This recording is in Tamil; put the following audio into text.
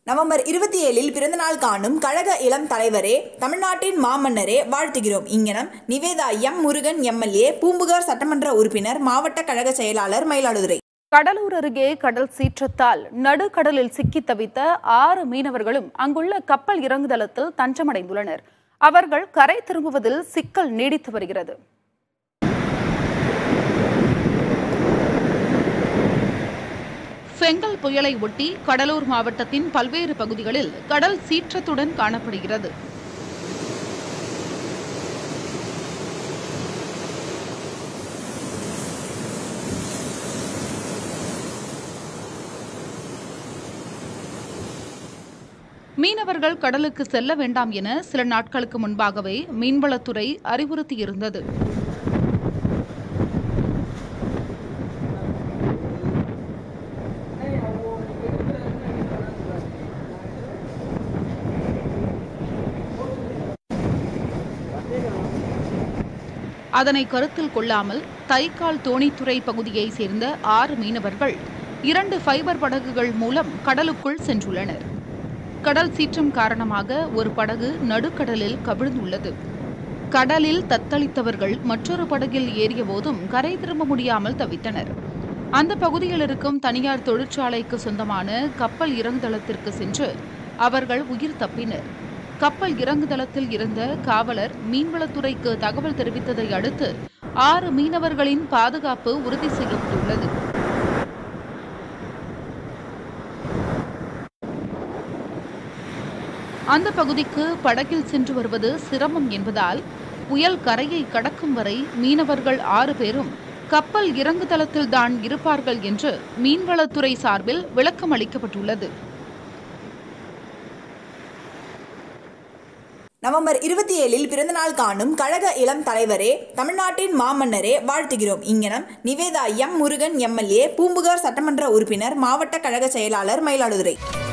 நவம்பர் இருபத்தி ஏழில் பிறந்தநாள் காணும் கழக இளம் தலைவரே தமிழ்நாட்டின் மாமன்னரே வாழ்த்துகிறோம் இங்கனம் நிவேதா எம் முருகன் எம்எல்ஏ பூம்புகார் சட்டமன்ற உறுப்பினர் மாவட்ட கழக செயலாளர் மயிலாடுதுறை கடலூர் அருகே கடல் சீற்றத்தால் நடுக்கடலில் சிக்கி தவித்த ஆறு மீனவர்களும் அங்குள்ள கப்பல் இறங்குதளத்தில் தஞ்சமடைந்துள்ளனர் அவர்கள் கரை திரும்புவதில் சிக்கல் நீடித்து வருகிறது ஃபெங்கல் புயலை ஒட்டி கடலூர் மாவட்டத்தின் பல்வேறு பகுதிகளில் கடல் சீற்றத்துடன் காணப்படுகிறது மீனவர்கள் கடலுக்கு செல்ல வேண்டாம் என சில நாட்களுக்கு முன்பாகவே மீன்வளத்துறை அறிவுறுத்தியிருந்தது அதனை கருத்தில் கொள்ளாமல் தைக்கால் தோணித்துறை பகுதியைச் சேர்ந்த ஆறு மீனவர்கள் இரண்டு ஃபைபர் படகுகள் மூலம் கடலுக்குள் சென்றுள்ளனர் கடல் சீற்றம் காரணமாக ஒரு படகு நடுக்கடலில் கவிழ்ந்துள்ளது கடலில் தத்தளித்தவர்கள் மற்றொரு படகில் ஏறிய போதும் கரை திரும்ப முடியாமல் தவித்தனர் அந்த பகுதியில் இருக்கும் தனியார் தொழிற்சாலைக்கு சொந்தமான கப்பல் இறங்குதளத்திற்கு சென்று அவர்கள் உயிர் தப்பினர் கப்பல் இறங்குதளத்தில் இருந்த காவலர் மீன்வளத்துறைக்கு தகவல் தெரிவித்ததை அடுத்து ஆறு மீனவர்களின் பாதுகாப்பு உறுதி செய்யப்பட்டுள்ளது அந்த பகுதிக்கு படகில் சென்று வருவது சிரமம் என்பதால் புயல் கரையை கடக்கும் வரை மீனவர்கள் ஆறு பேரும் கப்பல் இறங்குதளத்தில் தான் இருப்பார்கள் என்று மீன்வளத்துறை சார்பில் விளக்கம் அளிக்கப்பட்டுள்ளது நவம்பர் இருபத்தி ஏழில் பிறந்தநாள் காணும் கழக இளம் தலைவரே தமிழ்நாட்டின் மாமன்னரே வாழ்த்துகிறோம் இங்கனம் நிவேதா எம் முருகன் எம்எல்ஏ பூம்புகார் சட்டமன்ற உறுப்பினர் மாவட்ட கழக செயலாளர் மயிலாடுதுறை